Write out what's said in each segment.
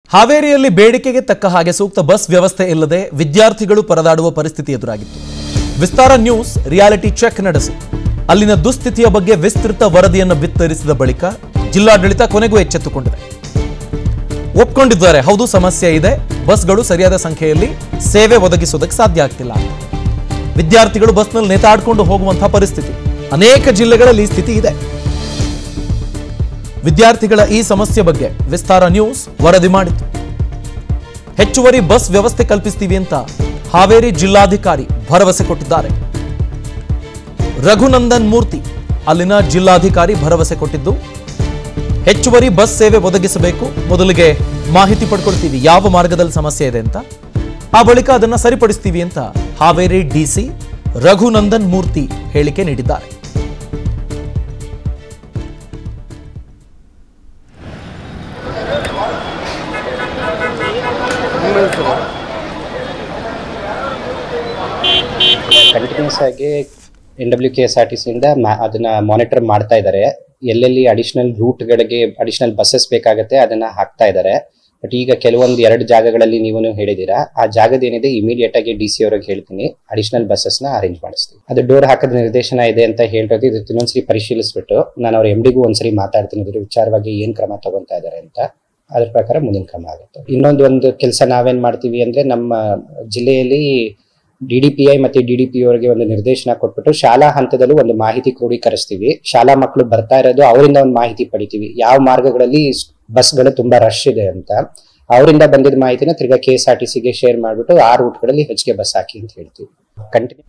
ಹಾವೇರಿಯಲ್ಲಿ ಬೇಡಿಕೆಗೆ ತಕ್ಕ ಹಾಗೆ ಸೂಕ್ತ ಬಸ್ ವ್ಯವಸ್ಥೆ ಇಲ್ಲದೆ ವಿದ್ಯಾರ್ಥಿಗಳು ಪರದಾಡುವ ಪರಿಸ್ಥಿತಿ ಎದುರಾಗಿತ್ತು ವಿಸ್ತಾರ ನ್ಯೂಸ್ ರಿಯಾಲಿಟಿ ಚೆಕ್ ನಡೆಸಿ ಅಲ್ಲಿನ ದುಸ್ಥಿತಿಯ ಬಗ್ಗೆ ವಿಸ್ತೃತ ವರದಿಯನ್ನು ಬಿತ್ತರಿಸಿದ ಬಳಿಕ ಜಿಲ್ಲಾಡಳಿತ ಕೊನೆಗೂ ಎಚ್ಚೆತ್ತುಕೊಂಡಿದೆ ಒಪ್ಕೊಂಡಿದ್ದಾರೆ ಹೌದು ಸಮಸ್ಯೆ ಇದೆ ಬಸ್ಗಳು ಸರಿಯಾದ ಸಂಖ್ಯೆಯಲ್ಲಿ ಸೇವೆ ಒದಗಿಸೋದಕ್ಕೆ ಸಾಧ್ಯ ಆಗ್ತಿಲ್ಲ ವಿದ್ಯಾರ್ಥಿಗಳು ಬಸ್ನಲ್ಲಿ ನೇತಾಡ್ಕೊಂಡು ಹೋಗುವಂತಹ ಪರಿಸ್ಥಿತಿ ಅನೇಕ ಜಿಲ್ಲೆಗಳಲ್ಲಿ ಈ ಸ್ಥಿತಿ ಇದೆ ವಿದ್ಯಾರ್ಥಿಗಳ ಈ ಸಮಸ್ಯೆ ಬಗ್ಗೆ ವಿಸ್ತಾರ ನ್ಯೂಸ್ ವರದಿ ಮಾಡಿತು ಹೆಚ್ಚುವರಿ ಬಸ್ ವ್ಯವಸ್ಥೆ ಕಲ್ಪಿಸ್ತೀವಿ ಅಂತ ಹಾವೇರಿ ಜಿಲ್ಲಾಧಿಕಾರಿ ಭರವಸೆ ಕೊಟ್ಟಿದ್ದಾರೆ ರಘುನಂದನ್ ಮೂರ್ತಿ ಅಲ್ಲಿನ ಜಿಲ್ಲಾಧಿಕಾರಿ ಭರವಸೆ ಕೊಟ್ಟಿದ್ದು ಹೆಚ್ಚುವರಿ ಬಸ್ ಸೇವೆ ಒದಗಿಸಬೇಕು ಮೊದಲಿಗೆ ಮಾಹಿತಿ ಪಡ್ಕೊಳ್ತೀವಿ ಯಾವ ಮಾರ್ಗದಲ್ಲಿ ಸಮಸ್ಯೆ ಇದೆ ಅಂತ ಆ ಬಳಿಕ ಅದನ್ನ ಸರಿಪಡಿಸ್ತೀವಿ ಅಂತ ಹಾವೇರಿ ಡಿಸಿ ರಘುನಂದನ್ ಮೂರ್ತಿ ಹೇಳಿಕೆ ನೀಡಿದ್ದಾರೆ ಕಂಟಿನ್ಯೂಸ್ ಆಗಿ N W K S R T ಸಿಯಿಂದ ಅದನ್ನ ಮಾನಿಟರ್ ಮಾಡ್ತಾ ಇದ್ದಾರೆ ಎಲ್ಲೆಲ್ಲಿ ಅಡಿಷನಲ್ ರೂಟ್ಗಳಿಗೆ ಅಡಿಷನಲ್ ಬಸ್ಸಸ್ ಬೇಕಾಗುತ್ತೆ ಅದನ್ನ ಹಾಕ್ತಾ ಇದ್ದಾರೆ ಬಟ್ ಈಗ ಕೆಲವೊಂದು ಎರಡು ಜಾಗಗಳಲ್ಲಿ ನೀವು ಹೇಳಿದೀರಾ ಆ ಜಾಗದ ಏನಿದೆ ಇಮಿಡಿಯೇಟ್ ಆಗಿ ಡಿ ಸಿ ಅವ್ರಿಗೆ ಹೇಳ್ತೀನಿ ಅಡಿಷನಲ್ ಬಸ್ಸಸ್ ನ ಅರೇಂಜ್ ಮಾಡಿಸ್ತೀವಿ ಅದು ಡೋರ್ ಹಾಕದ ನಿರ್ದೇಶನ ಇದೆ ಅಂತ ಹೇಳಿರೋದು ಇದು ಇನ್ನೊಂದ್ಸರಿ ಪರಿಶೀಲಿಸ್ಬಿಟ್ಟು ನಾನು ಅವ್ರ ಎಂ ಡಿಗೂ ಒಂದ್ಸರಿ ಮಾತಾಡ್ತೀನಿ ಇದ್ರ ವಿಚಾರವಾಗಿ ಏನ್ ಕ್ರಮ ತಗೊಂತಾ ಇದ್ದಾರೆ ಅಂತ ಅದ್ರ ಪ್ರಕಾರ ಮುಂದಿನ ಕ್ರಮ ಆಗುತ್ತೆ ಇನ್ನೊಂದು ಒಂದು ಕೆಲಸ ನಾವೇನ್ ಮಾಡ್ತೀವಿ ಅಂದ್ರೆ ನಮ್ಮ ಜಿಲ್ಲೆಯಲ್ಲಿ ಡಿ ಡಿ ಪಿ ಐ ಮತ್ತೆ ಡಿ ಡಿ ಪಿ ಅವರಿಗೆ ಒಂದು ನಿರ್ದೇಶನ ಕೊಟ್ಬಿಟ್ಟು ಶಾಲಾ ಹಂತದಲ್ಲೂ ಒಂದು ಮಾಹಿತಿ ಕ್ರೋಢೀಕರಿಸ್ತೀವಿ ಶಾಲಾ ಮಕ್ಕಳು ಬರ್ತಾ ಇರೋದು ಅವರಿಂದ ಒಂದು ಮಾಹಿತಿ ಪಡಿತೀವಿ ಯಾವ ಮಾರ್ಗಗಳಲ್ಲಿ ಬಸ್ಗಳು ತುಂಬಾ ರಶ್ ಇದೆ ಅಂತ ಅವರಿಂದ ಬಂದಿದ್ದ ಮಾಹಿತಿನ ತಿರ್ಗಾ ಕೆ ಎಸ್ ಆರ್ ಟಿ ಸಿಗೆ ಶೇರ್ ಮಾಡ್ಬಿಟ್ಟು ಆ ರೂಟ್ಗಳಲ್ಲಿ ಹೆಚ್ಚಿಗೆ ಬಸ್ ಹಾಕಿ ಅಂತ ಹೇಳ್ತೀವಿ ಕಂಟಿನ್ಯೂ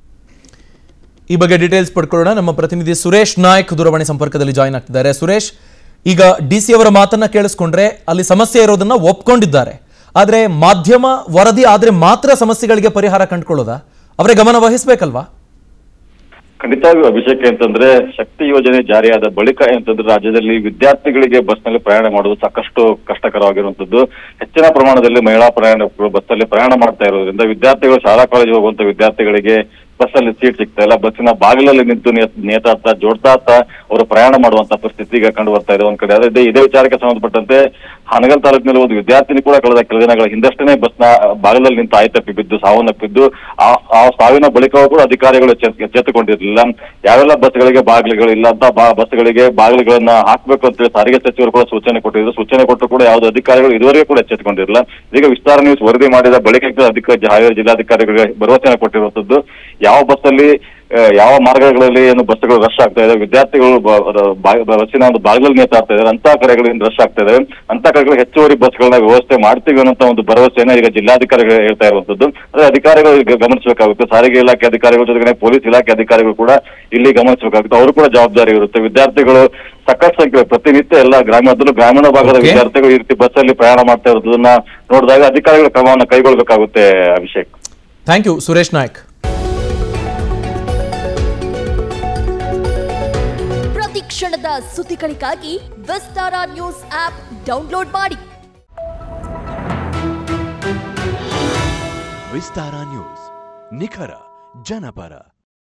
ಈ ಬಗ್ಗೆ ಡೀಟೇಲ್ಸ್ ಪಡ್ಕೊಳ್ಳೋಣ ನಮ್ಮ ಪ್ರತಿನಿಧಿ ಸುರೇಶ್ ನಾಯ್ಕ್ ದೂರವಾಣಿ ಸಂಪರ್ಕದಲ್ಲಿ ಜಾಯಿನ್ ಆಗ್ತಿದ್ದಾರೆ ಸುರೇಶ್ ಈಗ ಡಿ ಸಿ ಅವರ ಮಾತನ್ನ ಕೇಳಿಸ್ಕೊಂಡ್ರೆ ಅಲ್ಲಿ ಸಮಸ್ಯೆ ಇರೋದನ್ನ ಒಪ್ಕೊಂಡಿದ್ದಾರೆ ಆದ್ರೆ ಮಾಧ್ಯಮ ವರದಿ ಆದ್ರೆ ಮಾತ್ರ ಸಮಸ್ಯೆಗಳಿಗೆ ಪರಿಹಾರ ಕಂಡುಕೊಳ್ಳೋದಾ ಅವರೇ ಗಮನ ವಹಿಸ್ಬೇಕಲ್ವಾ ಖಂಡಿತವಾಗಿಯೂ ಅಭಿಷೇಕ್ ಅಂತಂದ್ರೆ ಶಕ್ತಿ ಯೋಜನೆ ಜಾರಿಯಾದ ಬಳಿಕ ಅಂತಂದ್ರೆ ರಾಜ್ಯದಲ್ಲಿ ವಿದ್ಯಾರ್ಥಿಗಳಿಗೆ ಬಸ್ನಲ್ಲಿ ಪ್ರಯಾಣ ಮಾಡೋದು ಸಾಕಷ್ಟು ಕಷ್ಟಕರವಾಗಿರುವಂತದ್ದು ಹೆಚ್ಚಿನ ಪ್ರಮಾಣದಲ್ಲಿ ಮಹಿಳಾ ಪ್ರಯಾಣಿಕರು ಬಸ್ಸಲ್ಲಿ ಪ್ರಯಾಣ ಮಾಡ್ತಾ ಇರೋದ್ರಿಂದ ವಿದ್ಯಾರ್ಥಿಗಳು ಶಾಲಾ ಕಾಲೇಜು ಹೋಗುವಂತ ವಿದ್ಯಾರ್ಥಿಗಳಿಗೆ ಬಸ್ಸಲ್ಲಿ ಸೀಟ್ ಸಿಗ್ತಾ ಇಲ್ಲ ಬಸ್ಸಿನ ಬಾಗಿಲಲ್ಲಿ ನಿಂತು ನೇ- ನೇತಾಡ್ತಾ ಜೋಡ್ತಾಡ್ತಾ ಅವರು ಪ್ರಯಾಣ ಮಾಡುವಂತ ಪರಿಸ್ಥಿತಿ ಈಗ ಕಂಡು ಬರ್ತಾ ಇದೆ ಒಂದ್ ಕಡೆ ಅದೇ ಇದೇ- ಇದೇ ವಿಚಾರಕ್ಕೆ ಸಂಬಂಧಪಟ್ಟಂತೆ ಹಾನಗಲ್ ತಾಲೂಕಿನಲ್ಲಿ ಒಂದು ವಿದ್ಯಾರ್ಥಿನಿ ಕೂಡ ಕಳೆದ ಕೆಲ ದಿನಗಳ ಹಿಂದಷ್ಟೇ ಬಸ್ನ ಬಾಗಿಲಲ್ಲಿ ನಿಂತು ಆಯ್ತಪ್ಪಿ ಬಿದ್ದು ಸಾವನ್ನಪ್ಪಿದ್ದು ಆ ಆ ಸಾವಿನ ಬಳಿಕವೂ ಕೂಡ ಅಧಿಕಾರಿಗಳು ಎಚ್ಚೆ- ಎಚ್ಚೆತ್ತುಕೊಂಡಿರಲಿಲ್ಲ ಯಾವೆಲ್ಲ ಬಸ್ಗಳಿಗೆ ಬಾಗಿಲುಗಳು ಇಲ್ಲ ಅಂತ ಬಾ- ಬಸ್ಗಳಿಗೆ ಬಾಗಿಲುಗಳನ್ನ ಹಾಕ್ಬೇಕು ಅಂತ ಹೇಳಿ ಸಾರಿಗೆ ಸಚಿವರು ಕೂಡ ಸೂಚನೆ ಕೊಟ್ಟಿದ್ರು ಸೂಚನೆ ಕೊಟ್ಟರು ಕೂಡ ಯಾವುದೇ ಅಧಿಕಾರಿಗಳು ಇದುವರೆಗೂ ಕೂಡ ಎಚ್ಚೆತ್ತುಕೊಂಡಿರಲಿಲ್ಲ ಈಗ ವಿಸ್ತಾರ ನ್ಯೂಸ್ ವರದಿ ಮಾಡಿದ ಬಳಿಕ ಅಧಿಕಾರಿ ಹಾವೇರಿ ಜಿಲ್ಲಾಧಿಕಾರಿಗಳಿಗೆ ಭರವಸೆಯನ್ನು ಕೊಟ್ಟಿರುವಂತದ್ದು ಯಾವ ಬಸ್ಸಲ್ಲಿ ಆ, ಯಾವ ಮಾರ್ಗಗಳಲ್ಲಿ ಏನು ಬಸ್ಗಳು ರಶ್ ಆಗ್ತಾ ಇದೆ ವಿದ್ಯಾರ್ಥಿಗಳು ಬ- ಅದ ಬಾ- ಬಸ್ಸಿನ ಒಂದು ಬಾಗಿಲಲ್ಲಿ ನೇತಾಡ್ತಾ ಇದ್ದಾರೆ ಅಂತ ಕಡೆಗಳಿಂದ ರಶ್ ಆಗ್ತಾ ಇದೆ ಅಂತ ಕಡೆಗಳು ಹೆಚ್ಚುವರಿ ಬಸ್ಗಳನ್ನ ವ್ಯವಸ್ಥೆ ಮಾಡ್ತೀವಿ ಅನ್ನೋ ಒಂದು ಭರವಸೆಯನ್ನ ಈಗ ಜಿಲ್ಲಾಧಿಕಾರಿಗಳು ಹೇಳ್ತಾ ಇರುವಂತದ್ದು ಅದೇ ಅಧಿಕಾರಿಗಳು ಈಗ ಗಮನಿಸಬೇಕಾಗುತ್ತೆ ಸಾರಿಗೆ ಇಲಾಖೆ ಅಧಿಕಾರಿಗಳ ಜೊತೆಗೆ ಪೊಲೀಸ್ ಇಲಾಖೆ ಅಧಿಕಾರಿಗಳು ಕೂಡ ಇಲ್ಲಿ ಗಮನಿಸಬೇಕಾಗುತ್ತೆ ಅವರು ಕೂಡ ಜವಾಬ್ದಾರಿ ಇರುತ್ತೆ ವಿದ್ಯಾರ್ಥಿಗಳು ಸಾಕಷ್ಟು ಸಂಖ್ಯೆ ಪ್ರತಿನಿತ್ಯ ಎಲ್ಲ ಗ್ರಾಮೀಣದಲ್ಲೂ ಗ್ರಾಮೀಣ ಭಾಗದ Okay. ವಿದ್ಯಾರ್ಥಿಗಳು ಈ ರೀತಿ ಬಸ್ಸಲ್ಲಿ ಪ್ರಯಾಣ ಮಾಡ್ತಾ ಇರೋದನ್ನ ನೋಡಿದಾಗ ಅಧಿಕಾರಿಗಳು ಕ್ರಮವನ್ನು ಕೈಗೊಳ್ಳಬೇಕಾಗುತ್ತೆ ಅಭಿಷೇಕ್ ಥ್ಯಾಂಕ್ ಯು ಸುರೇಶ್ ನಾಯ್ಕ್ ಪ್ರತಿ ಕ್ಷಣದ ಸುದ್ದಿಗಳಿಗಾಗಿ ವಿಸ್ತಾರ ನ್ಯೂಸ್ ಆಪ್ ಡೌನ್ಲೋಡ್ ಮಾಡಿ ವಿಸ್ತಾರ ನ್ಯೂಸ್ ನಿಖರ ಜನಪರ